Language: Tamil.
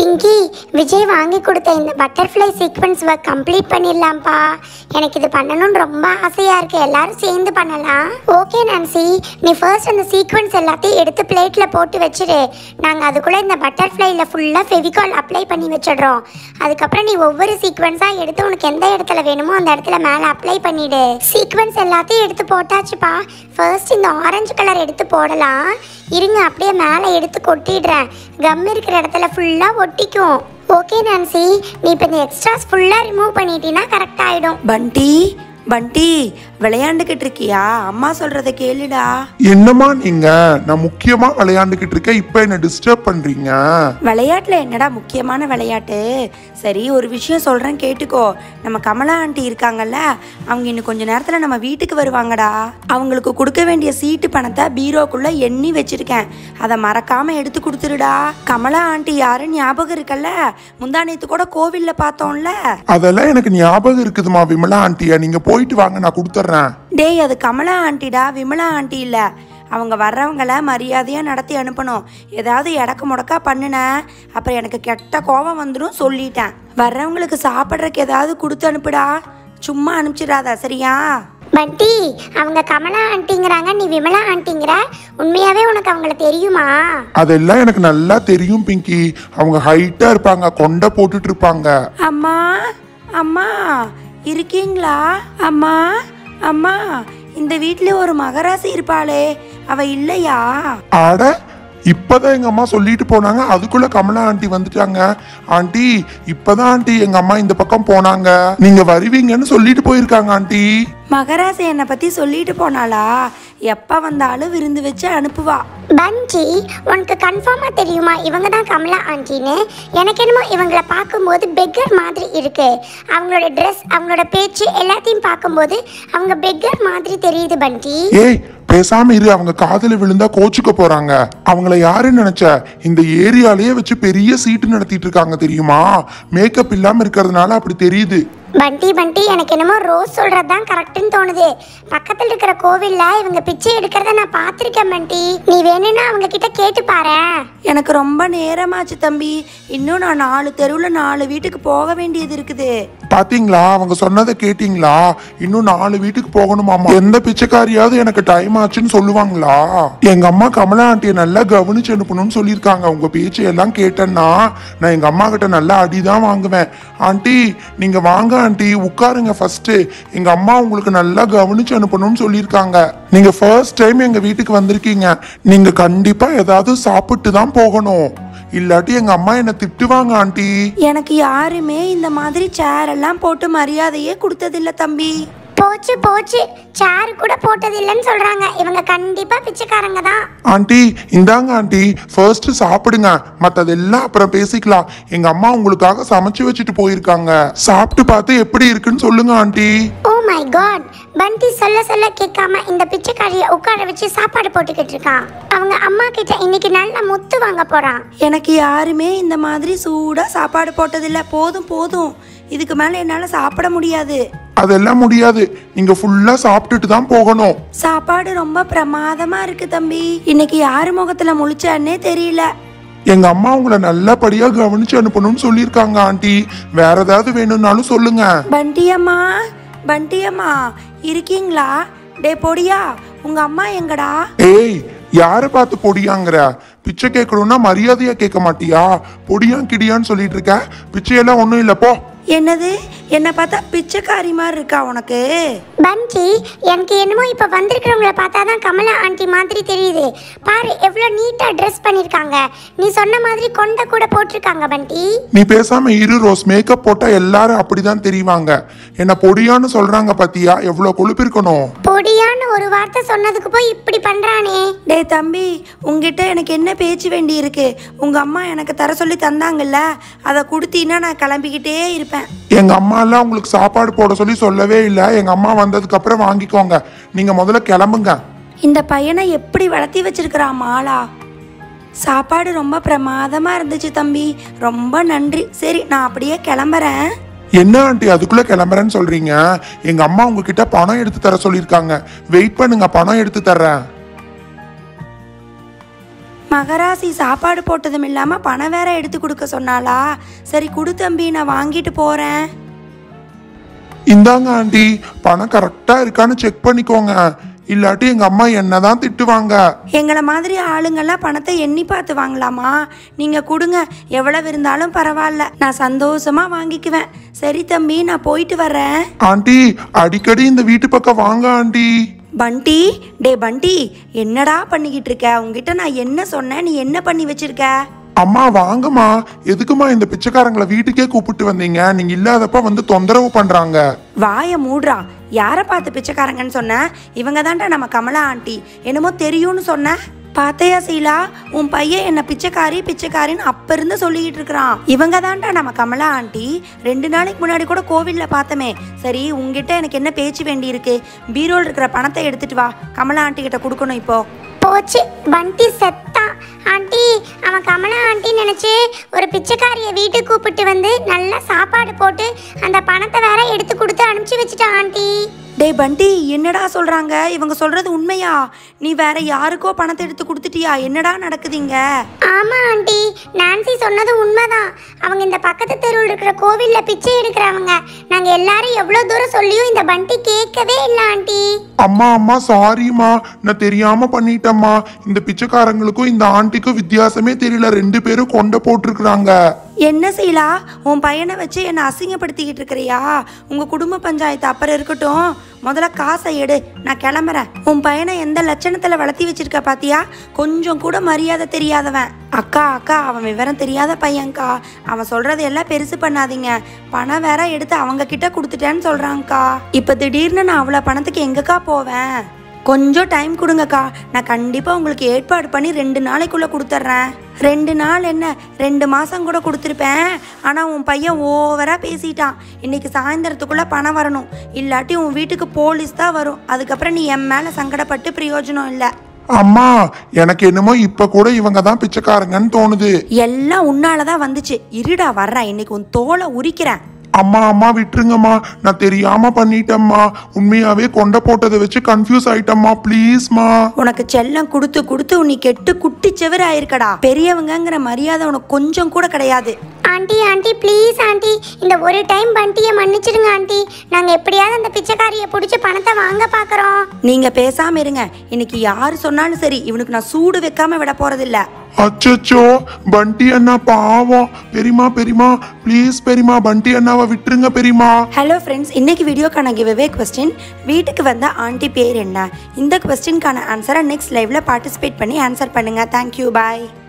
பிங்கி விஜய் வாங்கி கொடுத்த இந்த பட்டர்ஃப்ளை சீக்வன்ஸ் ஒர்க் கம்ப்ளீட் பண்ணிடலாம்ப்பா எனக்கு இது பண்ணணும்னு ரொம்ப ஆசையாக இருக்கு எல்லாரும் சேர்ந்து பண்ணலாம் ஓகே நான்சி நீ ஃபர்ஸ்ட் அந்த சீக்வன்ஸ் எல்லாத்தையும் எடுத்து பிளேட்டில் போட்டு வச்சிரு நாங்கள் அதுக்குள்ளே இந்த பட்டர்ஃப்ளைல ஃபுல்லாக ஃபெவிகால் அப்ளை பண்ணி வச்சிடுறோம் அதுக்கப்புறம் நீ ஒவ்வொரு சீக்வன்ஸாக எடுத்து உனக்கு எந்த இடத்துல வேணுமோ அந்த இடத்துல மேலே அப்ளை பண்ணிடு சீக்வன்ஸ் எல்லாத்தையும் எடுத்து போட்டாச்சுப்பா ஃபர்ஸ்ட் இந்த ஆரஞ்சு கலர் எடுத்து போடலாம் இருங்க அப்படியே மேலே எடுத்து கொட்டிடுறேன் கம் இருக்கிற இடத்துல ஃபுல்லாக ஒட்டிக்கும் ஓகே நான்சி நீ இப்போ இந்த எக்ஸ்ட்ராஸ் ஃபுல்லாக ரிமூவ் பண்ணிட்டீங்கன்னா கரெக்ட் ஆகிடும் பண்டி பண்டி விளையாண்டுக்கிட்டு இருக்கியா அம்மா சொல்றத கேளுடா என்னம்மா நீங்க நான் முக்கியமா விளையாண்டுகிட்டு இருக்கேன் இப்ப என்ன டிஸ்டர்ப் பண்றீங்க விளையாட்டுல என்னடா முக்கியமான விளையாட்டு சரி ஒரு விஷயம் சொல்றேன் கேட்டுக்கோ நம்ம கமலா ஆண்டி இருக்காங்கல்ல அவங்க இன்னும் கொஞ்ச நேரத்துல நம்ம வீட்டுக்கு வருவாங்கடா அவங்களுக்கு கொடுக்க வேண்டிய சீட்டு பணத்தை பீரோக்குள்ள எண்ணி வச்சிருக்கேன் அதை மறக்காம எடுத்து கொடுத்துருடா கமலா ஆண்டி யாருன்னு ஞாபகம் இருக்கல்ல முந்தா நேத்து கூட கோவில்ல பார்த்தோம்ல அதெல்லாம் எனக்கு ஞாபகம் இருக்குதுமா விமலா ஆண்டியா நீங்க போயிட்டு வாங்க நான் கொடுத்துட்றேன் டேய் அது கமலா ஆண்டிடா விமலா ஆண்டி இல்ல அவங்க வர்றவங்கள மரியாதையாக நடத்தி அனுப்பணும் ஏதாவது இடக்கு முடக்கா பண்ணுன அப்புறம் எனக்கு கெட்ட கோபம் வந்துடும் சொல்லிட்டேன் வர்றவங்களுக்கு சாப்பிட்றதுக்கு ஏதாவது கொடுத்து அனுப்புடா சும்மா அனுப்பிச்சிடாத சரியா பண்டி அவங்க கமலா ஆண்டிங்கிறாங்க நீ விமலா ஆண்டிங்கிற உண்மையாவே உனக்கு அவங்கள தெரியுமா அதெல்லாம் எனக்கு நல்லா தெரியும் பிங்கி அவங்க ஹைட்டா இருப்பாங்க கொண்டை போட்டுட்டு இருப்பாங்க அம்மா அம்மா இருக்கீங்களா அம்மா அம்மா இந்த வீட்டில் ஒரு மகராசி இருப்பாளே அவ இல்லையா ஆட இப்பதான் எங்க அம்மா சொல்லிட்டு போனாங்க அதுக்குள்ள கமலா ஆண்டி வந்துட்டாங்க ஆண்டி இப்பதான் ஆண்டி எங்க அம்மா இந்த பக்கம் போனாங்க நீங்க வருவீங்கன்னு சொல்லிட்டு போயிருக்காங்க ஆண்டி மகராசி என்னை பற்றி சொல்லிட்டு போனாளா எப்போ வந்தாலும் விருந்து வச்சு அனுப்புவா பஞ்சி உனக்கு கன்ஃபார்மாக தெரியுமா இவங்க தான் கமலா ஆண்டின்னு எனக்கு என்னமோ இவங்களை பார்க்கும்போது பெக்கர் மாதிரி இருக்கு அவங்களோட ட்ரெஸ் அவங்களோட பேச்சு எல்லாத்தையும் பார்க்கும்போது அவங்க பெக்கர் மாதிரி தெரியுது பஞ்சி ஏய் பேசாம இரு அவங்க காதுல விழுந்தா கோச்சுக்க போறாங்க அவங்கள யாருன்னு நினைச்ச இந்த ஏரியாலயே வச்சு பெரிய சீட்டு நடத்திட்டு இருக்காங்க தெரியுமா மேக்கப் இல்லாம இருக்கிறதுனால அப்படி தெரியுது பண்டி பண்டி எனக்கு என்னமோ ரோஸ் சொல்றது தான் கரெக்ட்னு தோணுது பக்கத்தில் இருக்கிற கோவில்ல இவங்க பிச்சை எடுக்கிறத நான் பார்த்துருக்கேன் பண்டி நீ வேணும்னா அவங்க கிட்ட கேட்டு பாரேன் எனக்கு ரொம்ப நேரமாச்சு தம்பி இன்னும் நான் நாலு தெருவில் நாலு வீட்டுக்கு போக வேண்டியது இருக்குது பாத்தீங்களா அவங்க சொன்னதை கேட்டீங்களா இன்னும் நாலு வீட்டுக்கு போகணுமாமா எந்த பிச்சைக்காரியாவது எனக்கு டைம் ஆச்சுன்னு சொல்லுவாங்களா எங்க அம்மா கமலா ஆண்டியை நல்லா கவனிச்சு அனுப்பணும்னு சொல்லியிருக்காங்க உங்க பேச்சு எல்லாம் கேட்டேன்னா நான் எங்க அம்மா கிட்ட நல்லா அடிதான் வாங்குவேன் ஆண்டி நீங்க வாங்க ஆண்டி உட்காருங்க ஃபர்ஸ்ட் எங்க அம்மா உங்களுக்கு நல்லா கவனிச்சு அனுப்பணும்னு சொல்லியிருக்காங்க நீங்க ஃபர்ஸ்ட் டைம் எங்க வீட்டுக்கு வந்திருக்கீங்க நீங்க கண்டிப்பா ஏதாவது சாப்பிட்டு தான் போகணும் இல்லாட்டி எங்க அம்மா என்ன திட்டுவாங்க ஆண்டி எனக்கு யாருமே இந்த மாதிரி சேர் எல்லாம் போட்டு மரியாதையே கொடுத்ததில்ல தம்பி போச்சு போச்சு சேர் கூட போட்டது இல்லைன்னு சொல்றாங்க இவங்க கண்டிப்பா பிச்சைக்காரங்க தான் ஆண்டி இந்தாங்க ஆண்டி ஃபர்ஸ்ட் சாப்பிடுங்க மத்ததெல்லாம் அப்புறம் பேசிக்கலாம் எங்க அம்மா உங்களுக்காக சமைச்சு வச்சுட்டு போயிருக்காங்க சாப்பிட்டு பார்த்து எப்படி இருக்குன்னு சொல்லுங்க ஆண்டி ஓ மை காட் பண்டி சொல்ல சொல்ல கேட்காம இந்த பிச்சைக்காரியை உட்கார வச்சு சாப்பாடு போட்டுக்கிட்டு இருக்கான் அவங்க அம்மா கிட்ட இன்னைக்கு நல்ல முத்து வாங்க போறான் எனக்கு யாருமே இந்த மாதிரி சூடாக சாப்பாடு போட்டதில்ல போதும் போதும் இதுக்கு மேலே என்னால் சாப்பிட முடியாது அதெல்லாம் முடியாது நீங்க ஃபுல்லா சாப்பிட்டுட்டு தான் போகணும் சாப்பாடு ரொம்ப பிரமாதமா இருக்கு தம்பி இன்னைக்கு யார் முகத்துல முழிச்சான்னே தெரியல எங்க அம்மா உங்களை நல்லபடியா கவனிச்சு அனுப்பணும்னு சொல்லியிருக்காங்க ஆண்டி வேற ஏதாவது வேணும்னாலும் சொல்லுங்க பண்டியம்மா பண்டியம்மா இருக்கீங்களா டே பொடியா உங்க அம்மா எங்கடா ஏய் யாரை பார்த்து பொடியாங்கிற பிச்சை கேட்கணும்னா மரியாதையா கேட்க மாட்டியா பொடியான் கிடியான்னு சொல்லிட்டு இருக்க பிச்சையெல்லாம் ஒண்ணும் இல்ல போ என்னது என்னை பார்த்தா பிச்சைக்காரி மாதிரி இருக்கா உனக்கு பண்டி எனக்கு என்னமோ இப்ப வந்திருக்கிறவங்கள பார்த்தா தான் கமலா ஆண்டி மாதிரி தெரியுது பாரு எவ்வளவு நீட்டா ட்ரெஸ் பண்ணிருக்காங்க நீ சொன்ன மாதிரி கொண்ட கூட போட்டிருக்காங்க பண்டி நீ பேசாம இரு ரோஸ் மேக்கப் போட்டா எல்லாரும் அப்படிதான் தெரிவாங்க என்ன பொடியான்னு சொல்றாங்க பாத்தியா எவ்வளவு கொழுப்பு இருக்கணும் பொடியான்னு ஒரு வார்த்தை சொன்னதுக்கு போய் இப்படி பண்றானே டே தம்பி உங்ககிட்ட எனக்கு என்ன பேச்சு வேண்டி இருக்கு உங்க அம்மா எனக்கு தர சொல்லி தந்தாங்கல்ல அதை கொடுத்தீங்கன்னா நான் கிளம்பிக்கிட்டே இருப்பேன் எங்க அம்மா எல்லாம் உங்களுக்கு சாப்பாடு போட சொல்லி சொல்லவே இல்லை எங்க அம்மா வந்ததுக்கு அப்புறம் வாங்கிக்கோங்க நீங்க முதல்ல கிளம்புங்க இந்த பையனை எப்படி வளர்த்தி வச்சிருக்கிறான் மாலா சாப்பாடு ரொம்ப பிரமாதமா இருந்துச்சு தம்பி ரொம்ப நன்றி சரி நான் அப்படியே கிளம்புறேன் என்ன ஆண்டி அதுக்குள்ள கிளம்புறேன்னு சொல்றீங்க எங்க அம்மா உங்ககிட்ட பணம் எடுத்து தர சொல்லியிருக்காங்க வெயிட் பண்ணுங்க பணம் எடுத்து தர்றேன் மகராசி சாப்பாடு போட்டதும் இல்லாம பணம் வேற எடுத்து கொடுக்க சொன்னாளா சரி குடு தம்பி நான் வாங்கிட்டு போறேன் இந்தாங்க ஆண்டி பணம் கரெக்டா இருக்கான்னு செக் பண்ணிக்கோங்க இல்லாட்டி எங்க அம்மா என்னதான் திட்டுவாங்க எங்களை மாதிரி ஆளுங்கெல்லாம் பணத்தை எண்ணி பார்த்து வாங்கலாமா நீங்கள் கொடுங்க எவ்வளவு இருந்தாலும் பரவாயில்ல நான் சந்தோஷமா வாங்கிக்குவேன் சரி தம்பி நான் போயிட்டு வரேன் ஆண்டி அடிக்கடி இந்த வீட்டு பக்கம் வாங்க ஆண்டி பண்டி டே பண்டி என்னடா பண்ணிக்கிட்டு இருக்க உங்ககிட்ட நான் என்ன சொன்னேன் நீ என்ன பண்ணி வச்சிருக்க அம்மா வாங்கம்மா எதுக்குமா இந்த பிச்சைக்காரங்களை வீட்டுக்கே கூப்பிட்டு வந்தீங்க நீங்க இல்லாதப்ப வந்து தொந்தரவு பண்றாங்க வாயை மூடுறா யாரை பார்த்து பிச்சைக்காரங்கன்னு சொன்ன இவங்க தான்டா நம்ம கமலா ஆண்டி என்னமோ தெரியும்னு சொன்ன பாத்தையா சீலா உன் பையன் என்ன பிச்சைக்காரி பிச்சைக்காரின்னு அப்ப இருந்து சொல்லிக்கிட்டு இருக்கிறான் இவங்க தான்டா நம்ம கமலா ஆண்டி ரெண்டு நாளைக்கு முன்னாடி கூட கோவில்ல பார்த்தமே சரி உங்ககிட்ட எனக்கு என்ன பேச்சு வேண்டி இருக்கு பீரோல் இருக்கிற பணத்தை எடுத்துட்டு வா கமலா ஆண்டி கிட்ட கொடுக்கணும் இப்போ போச்சு பண்டி செத்தான் ஆண்டி அவன் கமலா ஆண்டி நினைச்சு ஒரு பிச்சைக்காரிய வீட்டுக்கு கூப்பிட்டு வந்து நல்லா சாப்பாடு போட்டு அந்த பணத்தை வேற எடுத்து கொடுத்து அனுப்பிச்சு வச்சுட்டான் ஆண்டி டேய் பண்டி என்னடா சொல்றாங்க இவங்க சொல்றது உண்மையா நீ வேற யாருக்கோ பணத்தை எடுத்து கொடுத்துட்டியா என்னடா நடக்குதுங்க ஆமா ஆண்டி நான்சி சொன்னது உண்மைதான் அவங்க இந்த பக்கத்து தெருவில் இருக்கிற கோவில்ல பிச்சை எடுக்கிறவங்க நாங்க எல்லாரும் எவ்வளவு தூரம் சொல்லியும் இந்த பண்டி கேட்கவே இல்லை ஆண்டி அம்மா அம்மா சாரிம்மா நான் தெரியாம பண்ணிட்டேம்மா இந்த பிச்சைக்காரங்களுக்கும் இந்த ஆண்டிக்கும் வித்தியாசமே தெரியல ரெண்டு பேரும் கொண்ட போட்டிருக்கிறாங்க என்ன செய்யலா உன் பையனை வச்சு என்னை அசிங்கப்படுத்திக்கிட்டு இருக்கிறியா உங்க குடும்ப பஞ்சாயத்து அப்புறம் இருக்கட்டும் முதல்ல காசை எடு நான் கிளம்புறேன் உன் பையனை எந்த லட்சணத்துல வளர்த்தி வச்சிருக்க பாத்தியா கொஞ்சம் கூட மரியாதை தெரியாதவன் அக்கா அக்கா அவன் விவரம் தெரியாத பையன்க்கா அவன் சொல்றது எல்லாம் பெருசு பண்ணாதீங்க பணம் வேற எடுத்து அவங்க கிட்ட கொடுத்துட்டேன்னு சொல்றாங்கக்கா இப்ப திடீர்னு நான் அவ்வளோ பணத்துக்கு எங்கக்கா போவேன் கொஞ்சம் டைம் கொடுங்கக்கா நான் கண்டிப்பாக உங்களுக்கு ஏற்பாடு பண்ணி ரெண்டு நாளைக்குள்ளே கொடுத்துட்றேன் ரெண்டு நாள் என்ன ரெண்டு மாதம் கூட கொடுத்துருப்பேன் ஆனால் உன் பையன் ஓவராக பேசிட்டான் இன்னைக்கு சாயந்தரத்துக்குள்ளே பணம் வரணும் இல்லாட்டி உன் வீட்டுக்கு போலீஸ் தான் வரும் அதுக்கப்புறம் நீ என் மேலே சங்கடப்பட்டு பிரயோஜனம் இல்லை அம்மா எனக்கு என்னமோ இப்ப கூட இவங்க தான் பிச்சைக்காரங்கன்னு தோணுது எல்லாம் உன்னால தான் வந்துச்சு இருடா வர்றேன் இன்னைக்கு உன் தோலை உரிக்கிறேன் அம்மா அம்மா விட்டுருங்கம்மா நான் தெரியாம பண்ணிட்டேம்மா உண்மையாவே கொண்ட போட்டதை வச்சு கன்ஃபியூஸ் ஆயிட்டம்மா ப்ளீஸ்மா உனக்கு செல்லம் கொடுத்து கொடுத்து நீ கெட்டு குட்டி செவரு ஆயிருக்கடா பெரியவங்கங்கிற மரியாதை உனக்கு கொஞ்சம் கூட கிடையாது ஆண்டி ஆண்டி ப்ளீஸ் ஆண்டி இந்த ஒரு டைம் பண்டியை மன்னிச்சிடுங்க ஆண்டி நாங்கள் எப்படியாவது அந்த பிச்சைக்காரியை பிடிச்சி பணத்தை வாங்க பார்க்குறோம் நீங்க பேசாம இருங்க இன்னைக்கு யாரு சொன்னாலும் சரி இவனுக்கு நான் சூடு வைக்காம விட போறதில்ல அச்சச்சோ பண்டி அண்ணா பாவம் பெரியமா பெரியமா ப்ளீஸ் பெரியமா பண்டி அண்ணாவை விட்டுருங்க பெரியமா ஹலோ ஃப்ரெண்ட்ஸ் இன்னைக்கு வீடியோக்கான கிவ்அவே கொஸ்டின் வீட்டுக்கு வந்த ஆண்டி பேர் என்ன இந்த கொஸ்டின்கான ஆன்சரை நெக்ஸ்ட் லைவ்ல பார்ட்டிசிபேட் பண்ணி ஆன்சர் பண்ணுங்க தேங்க்யூ பாய்